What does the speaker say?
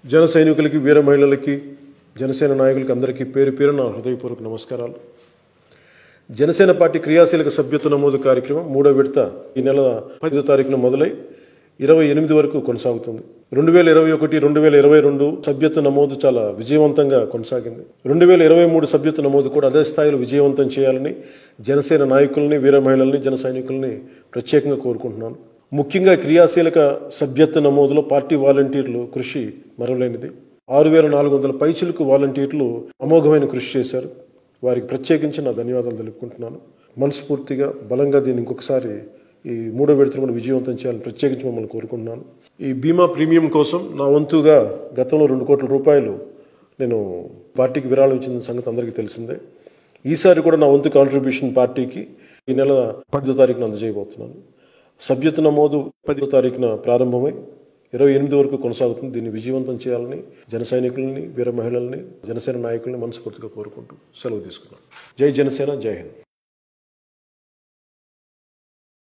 జన సైనికులకి వీర మహిళలకి జనసేన నాయకులకి అందరికీ పేరు పేరు నా హృదయపూర్వక నమస్కారాలు జనసేన పార్టీ క్రియాశీలక సభ్యత్వ నమోదు కార్యక్రమం మూడో విడత ఈ నెల పదో తారీఖున మొదలై ఇరవై ఎనిమిది వరకు కొనసాగుతుంది రెండు వేల ఇరవై ఒకటి రెండు వేల ఇరవై రెండు సభ్యత్వ నమోదు చాలా విజయవంతంగా కొనసాగింది రెండు వేల ఇరవై మూడు సభ్యత్వ నమోదు కూడా అదే స్థాయిలో విజయవంతం చేయాలని జనసేన నాయకుల్ని వీర మహిళల్ని జన సైనికుల్ని ప్రత్యేకంగా కోరుకుంటున్నాను ముఖ్యంగా క్రియాశీలక సభ్యత్వ నమోదులో పార్టీ వాలంటీర్లు కృషి మరవలేనిది ఆరు వేల నాలుగు వందల పైచులకు వాలంటీర్లు అమోఘమైన కృషి చేశారు వారికి ప్రత్యేకించి నా ధన్యవాదాలు తెలుపుకుంటున్నాను మనస్ఫూర్తిగా బలంగా దీన్ని ఇంకొకసారి ఈ మూడో విడతను కూడా విజయవంతం చేయాలని ప్రత్యేకించి మమ్మల్ని కోరుకుంటున్నాను ఈ బీమా ప్రీమియం కోసం నా వంతుగా గతంలో రెండు కోట్ల రూపాయలు నేను పార్టీకి విరాళం ఇచ్చిన సంగతి అందరికీ తెలిసిందే ఈసారి కూడా నా వంతు కాంట్రిబ్యూషన్ పార్టీకి ఈ నెల పదో తారీఖున అందజేయబోతున్నాను సభ్యత నమోదు పదో తారీఖున ప్రారంభమై ఇరవై ఎనిమిది వరకు కొనసాగుతుంది దీన్ని విజయవంతం చేయాలని జన సైనికుల్ని వీర మహిళల్ని జనసేన నాయకుల్ని మనస్ఫూర్తిగా కోరుకుంటూ సెలవు తీసుకున్నాను జై జనసేన జై హింద్